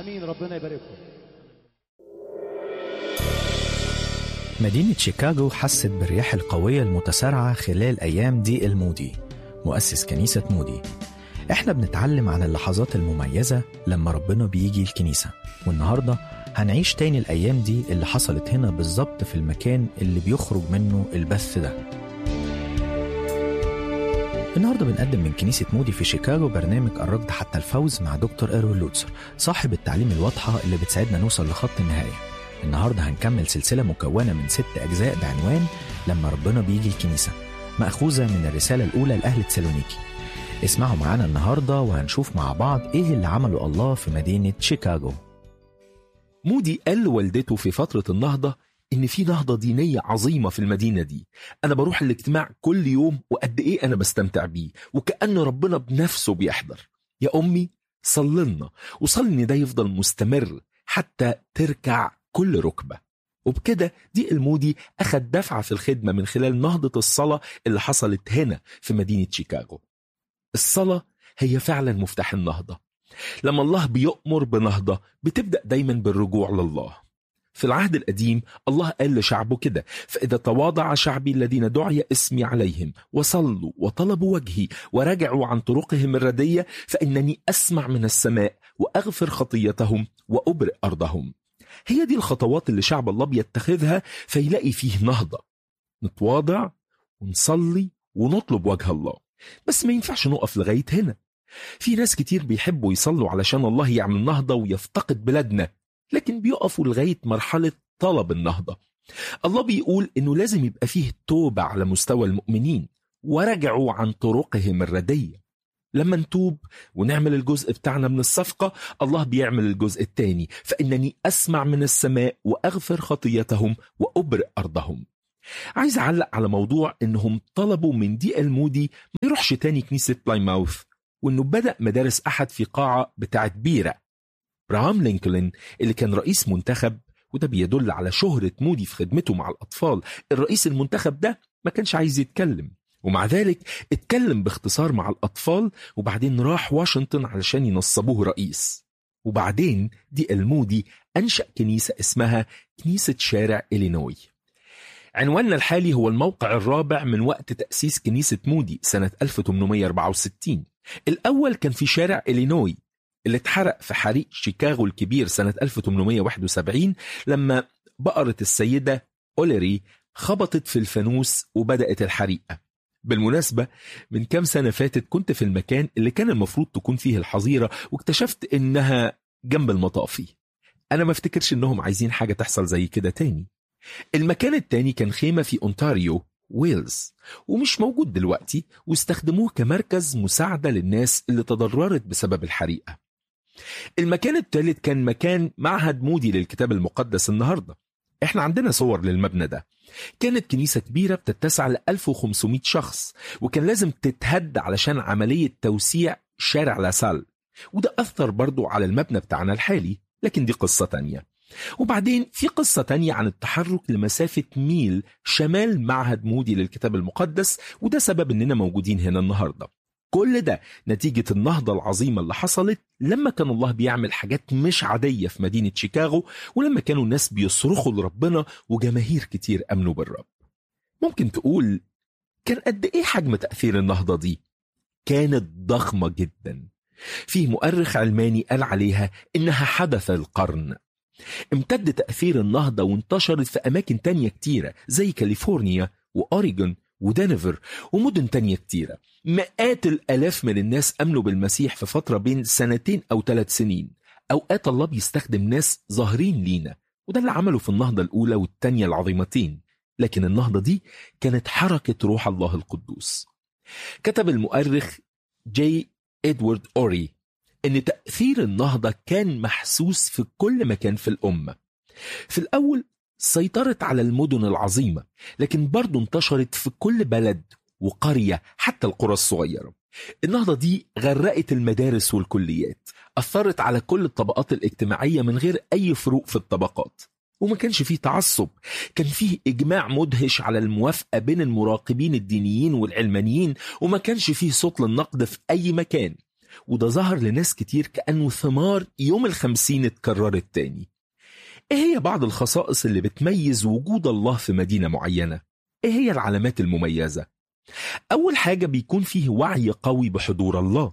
امين ربنا يبارككم مدينة شيكاغو حست بالرياح القوية المتسارعة خلال أيام دي المودي مؤسس كنيسة مودي احنا بنتعلم عن اللحظات المميزة لما ربنا بيجي الكنيسة والنهاردة هنعيش تاني الأيام دي اللي حصلت هنا بالظبط في المكان اللي بيخرج منه البث ده النهارده بنقدم من كنيسة مودي في شيكاغو برنامج الركض حتى الفوز مع دكتور إيروين لوتسر صاحب التعليم الواضحة اللي بتساعدنا نوصل لخط النهاية النهارده هنكمل سلسلة مكونة من ست أجزاء بعنوان لما ربنا بيجي الكنيسة مأخوذة من الرسالة الأولى لأهل تسالونيكي اسمعوا معانا النهارده وهنشوف مع بعض ايه اللي عمله الله في مدينة شيكاغو مودي قال لوالدته في فترة النهضة إن في نهضة دينية عظيمة في المدينة دي أنا بروح الاجتماع كل يوم وقد إيه أنا بستمتع بيه وكأن ربنا بنفسه بيحضر يا أمي صللنا وصلي إن ده يفضل مستمر حتى تركع كل ركبة وبكده دي المودي أخد دفعة في الخدمة من خلال نهضة الصلاة اللي حصلت هنا في مدينة شيكاغو الصلاة هي فعلا مفتاح النهضة لما الله بيؤمر بنهضة بتبدأ دايما بالرجوع لله في العهد القديم الله قال لشعبه كده فإذا تواضع شعبي الذين دعي اسمي عليهم وصلوا وطلبوا وجهي ورجعوا عن طرقهم الردية فإنني أسمع من السماء وأغفر خطيتهم وأبرئ أرضهم هي دي الخطوات اللي شعب الله بيتخذها فيلاقي فيه نهضة نتواضع ونصلي ونطلب وجه الله بس ما ينفعش نقف لغاية هنا في ناس كتير بيحبوا يصلوا علشان الله يعمل نهضة ويفتقد بلادنا لكن بيقفوا لغاية مرحلة طلب النهضة الله بيقول إنه لازم يبقى فيه توبة على مستوى المؤمنين ورجعوا عن طرقهم الردية لما نتوب ونعمل الجزء بتاعنا من الصفقة الله بيعمل الجزء التاني فإنني أسمع من السماء وأغفر خطيتهم وأبرئ أرضهم عايز أعلق على موضوع إنهم طلبوا من دي المودي ما يروحش تاني كنيسة بلايماوث وإنه بدأ مدارس أحد في قاعة بتاعت بيرة براهام لينكولن اللي كان رئيس منتخب وده بيدل على شهرة مودي في خدمته مع الأطفال الرئيس المنتخب ده ما كانش عايز يتكلم ومع ذلك اتكلم باختصار مع الأطفال وبعدين راح واشنطن علشان ينصبوه رئيس وبعدين دي المودي أنشأ كنيسة اسمها كنيسة شارع إلينوي عنواننا الحالي هو الموقع الرابع من وقت تأسيس كنيسة مودي سنة 1864 الأول كان في شارع إلينوي اللي اتحرق في حريق شيكاغو الكبير سنة 1871 لما بقرة السيدة أوليري خبطت في الفانوس وبدأت الحريقة بالمناسبة من كام سنة فاتت كنت في المكان اللي كان المفروض تكون فيه الحظيرة واكتشفت إنها جنب المطافي أنا ما افتكرش إنهم عايزين حاجة تحصل زي كده تاني المكان التاني كان خيمة في أونتاريو ويلز ومش موجود دلوقتي واستخدموه كمركز مساعدة للناس اللي تضررت بسبب الحريقة المكان الثالث كان مكان معهد مودي للكتاب المقدس النهاردة احنا عندنا صور للمبنى ده كانت كنيسة كبيرة بتتسع ل 1500 شخص وكان لازم تتهد علشان عملية توسيع شارع لاسال وده أثر برضو على المبنى بتاعنا الحالي لكن دي قصة تانية وبعدين في قصة تانية عن التحرك لمسافة ميل شمال معهد مودي للكتاب المقدس وده سبب اننا موجودين هنا النهاردة كل ده نتيجة النهضة العظيمة اللي حصلت لما كان الله بيعمل حاجات مش عادية في مدينة شيكاغو ولما كانوا الناس بيصرخوا لربنا وجماهير كتير أمنوا بالرب ممكن تقول كان قد إيه حجم تأثير النهضة دي؟ كانت ضخمة جدا فيه مؤرخ علماني قال عليها إنها حدث القرن امتد تأثير النهضة وانتشرت في أماكن تانية كتيرة زي كاليفورنيا وأوريجون ودنفر ومدن تانية كتيرة مئات الآلاف من الناس أمنوا بالمسيح في فترة بين سنتين أو ثلاث سنين أوقات الله بيستخدم ناس ظاهرين لينا وده اللي عمله في النهضة الأولى والتانية العظيمتين لكن النهضة دي كانت حركة روح الله القدوس كتب المؤرخ جي إدوارد أوري إن تأثير النهضة كان محسوس في كل مكان في الأمة في الأول سيطرت على المدن العظيمة لكن برضو انتشرت في كل بلد وقرية حتى القرى الصغيرة النهضة دي غرقت المدارس والكليات أثرت على كل الطبقات الاجتماعية من غير أي فروق في الطبقات وما كانش فيه تعصب كان فيه إجماع مدهش على الموافقة بين المراقبين الدينيين والعلمانيين وما كانش فيه صوت للنقد في أي مكان وده ظهر لناس كتير كأنه ثمار يوم الخمسين اتكررت تاني ايه هي بعض الخصائص اللي بتميز وجود الله في مدينة معينة؟ ايه هي العلامات المميزة؟ أول حاجة بيكون فيه وعي قوي بحضور الله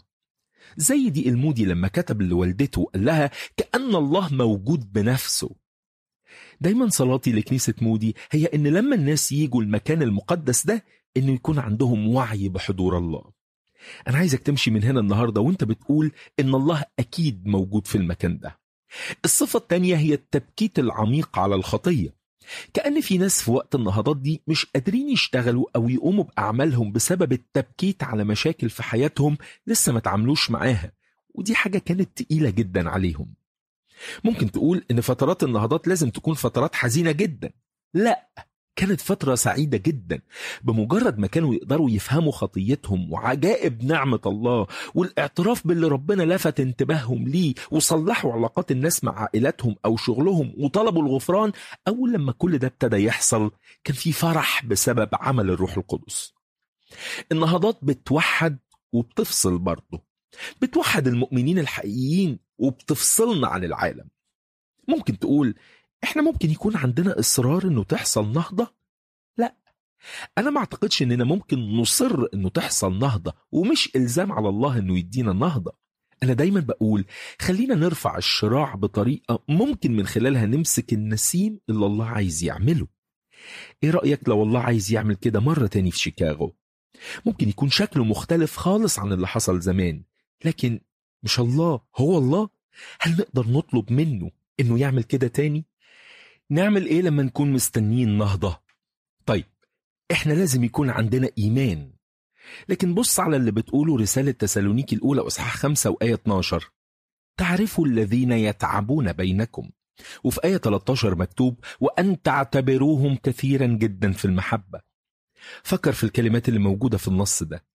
زي دي المودي لما كتب لوالدته قال لها كأن الله موجود بنفسه دايما صلاتي لكنيسة مودي هي إن لما الناس يجوا المكان المقدس ده إنه يكون عندهم وعي بحضور الله أنا عايزك تمشي من هنا النهاردة وإنت بتقول إن الله أكيد موجود في المكان ده الصفة التانية هي التبكيت العميق على الخطية كأن في ناس في وقت النهضات دي مش قادرين يشتغلوا أو يقوموا بأعمالهم بسبب التبكيت على مشاكل في حياتهم لسه ما تعاملوش معاها ودي حاجة كانت تقيلة جدا عليهم ممكن تقول إن فترات النهضات لازم تكون فترات حزينة جدا لا كانت فترة سعيدة جدا بمجرد ما كانوا يقدروا يفهموا خطيتهم وعجائب نعمة الله والاعتراف باللي ربنا لفت انتباههم ليه وصلحوا علاقات الناس مع عائلاتهم أو شغلهم وطلبوا الغفران أول لما كل ده ابتدى يحصل كان في فرح بسبب عمل الروح القدس النهضات بتوحد وبتفصل برضه بتوحد المؤمنين الحقيقيين وبتفصلنا عن العالم ممكن تقول احنا ممكن يكون عندنا اصرار انه تحصل نهضه لا انا ما اعتقدش اننا ممكن نصر انه تحصل نهضه ومش الزام على الله انه يدينا النهضه انا دايما بقول خلينا نرفع الشراع بطريقه ممكن من خلالها نمسك النسيم اللي الله عايز يعمله ايه رايك لو الله عايز يعمل كده مره تاني في شيكاغو ممكن يكون شكله مختلف خالص عن اللي حصل زمان لكن مش الله هو الله هل نقدر نطلب منه انه يعمل كده تاني نعمل ايه لما نكون مستنيين نهضة طيب احنا لازم يكون عندنا ايمان لكن بص على اللي بتقوله رسالة تسالونيكي الأولى أصحاح 5 وآية 12 تعرفوا الذين يتعبون بينكم وفي آية 13 مكتوب وأن تعتبروهم كثيرا جدا في المحبة فكر في الكلمات اللي موجودة في النص ده